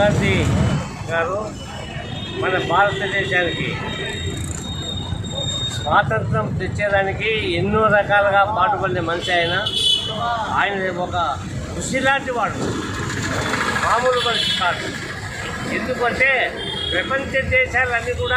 గాంధీ గారు మన భారతదేశానికి స్వాతంత్రం తెచ్చేదానికి ఎన్నో రకాలుగా పాటుపడిన మనిషి ఆయన ఆయన ఒక కృషి లాంటి వాడు మామూలు మనిషి కాదు ఎందుకంటే ప్రపంచ దేశాలన్నీ కూడా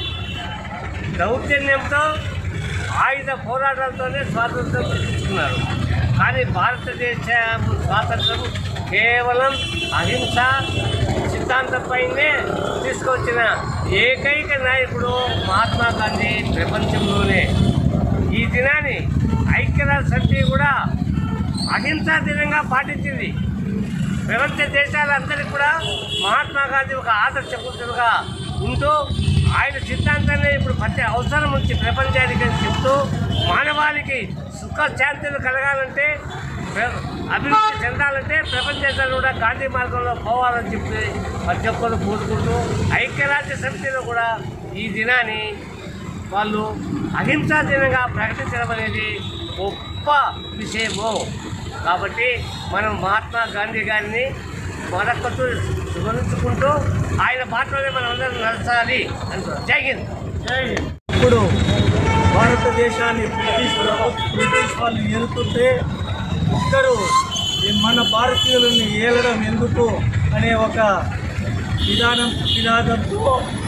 దౌర్జన్యంతో ఆయుధ పోరాటాలతోనే స్వాతంత్రం తెచ్చుకున్నారు కానీ భారతదేశ స్వాతంత్రం కేవలం అహింస సిద్ధాంతంపైనే తీసుకొచ్చిన ఏకైక నాయకుడు మహాత్మా గాంధీ ప్రపంచంలోనే ఈ దినాన్ని ఐక్యరాజ్య సమితి కూడా అహింసా దినంగా పాటించింది ప్రపంచ దేశాలందరికీ కూడా మహాత్మా గాంధీ ఒక ఆదర్శ పురుషుడుగా ఉంటూ ఆయన సిద్ధాంతాన్ని ఇప్పుడు ప్రతి అవసరం నుంచి ప్రపంచానికి అని చెప్తూ మానవాళికి సుఖ శాంతులు కలగాలంటే ప్ర- అభివృద్ధి చెందాలంటే ప్రపంచ దేశాలు కూడా గాంధీ మార్గంలో పోవాలని చెప్పి ప్రతి ఒక్కరు కోరుకుంటూ ఐక్యరాజ్య సమితిలో కూడా ఈ దినాన్ని వాళ్ళు అహింసా దినంగా ప్రకటించడం అనేది గొప్ప విషయము కాబట్టి మనం మహాత్మా గాంధీ గారిని మరొకటి స్మరించుకుంటూ ఆయన బాటలోనే మనం అందరం నడచాలి అంటున్నాం జై హింద్ జై హింద్. ఇప్పుడు భారతదేశాన్ని బ్రిటిష్ ప్రభు- బ్రిటిష్ వాళ్ళు ఏలుతుంటే ఒక్కరు ఈ మన భారతీయులను ఏలడం ఎందుకు అనే ఒక విధానం విధానంతో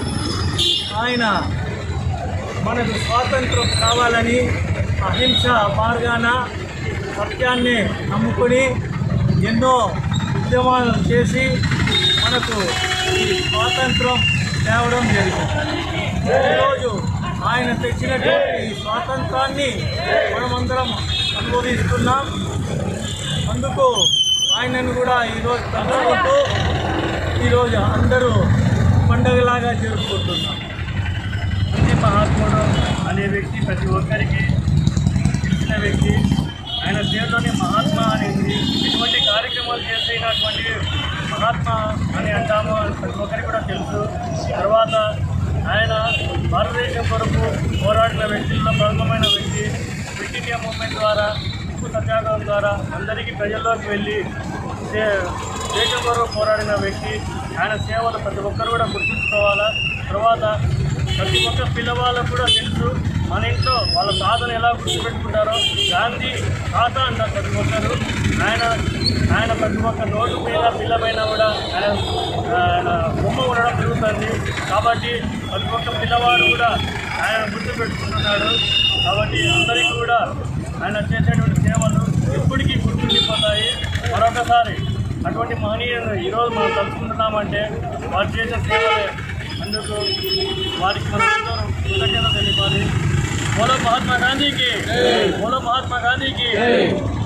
ఆయన మనకు స్వాతంత్రం కావాలని అహింస మార్గాన సత్యాన్ని నమ్ముకొని ఎన్నో ఉద్యమాలు చేసి మనకు ఈ స్వాతంత్రం తేవడం జరిగింది ఈరోజు ఆయన తెచ్చినటువంటి ఈ స్వాతంత్రాన్ని మనమందరం అనుభవిస్తున్నాం అందుకు ఆయనను కూడా ఈరోజు తలుచుకుంటూ ఈరోజు అందరూ పండగలాగా జరుపుకుంటున్నాం గాంధీ మహాత్ముడు అనే వ్యక్తి ప్రతి ఒక్కరికి తెలిసిన వ్యక్తి ఆయన పేరులోనే మహాత్మా అనేది ఎటువంటి కార్యక్రమాలు చేసినటువంటి మహాత్మా అని అంటాము అని ప్రతి ఒక్కరికి కూడా తెలుసు తర్వాత ఆయన భారతదేశం కొరకు పోరాడిన వ్యక్తుల్లో ప్రముఖమైన వ్యక్తి క్విట్ ఇండియా మూవ్మెంట్ ద్వారా ఉప్పు సత్యాగ్రహం ద్వారా అందరికీ ప్రజల్లోకి వెళ్ళి దే- దేశం కొరకు పోరాడిన వ్యక్తి ఆయన సేవలు ప్రతి ఒక్కరు కూడా గుర్తుంచుకోవాలా తర్వాత ప్రతి ఒక్క పిల్లవాళ్ళకు కూడా తెలుసు మన ఇంట్లో వాళ్ళ తాతను ఎలా గుర్తుపెట్టుకుంటారో గాంధీ తాత అంటారు ప్రతి ఒక్కరు ఆయన ఆయన ప్రతి ఒక్క నోటు మీద పిల్ల పైన కూడా ఆయన ఆయన బొమ్మ ఉండడం జరుగుతుంది కాబట్టి ప్రతి ఒక్క పిల్లవాడు కూడా ఆయన గుర్తుపెట్టుకుంటున్నాడు కాబట్టి అందరికీ కూడా ఆయన చేసేటువంటి సేవలు ఎప్పటికీ గుర్తుండిపోతాయి మరొకసారి అటువంటి మహనీయులను ఈరోజు మనం తలుచుకుంటున్నామంటే వారు చేసే సేవలే అందుకు వారికి మనం ఎంతో కృతజ్ఞత తెలిపాలి బోలో మహాత్మా గాంధీకి బోలో మహాత్మా గాంధీకి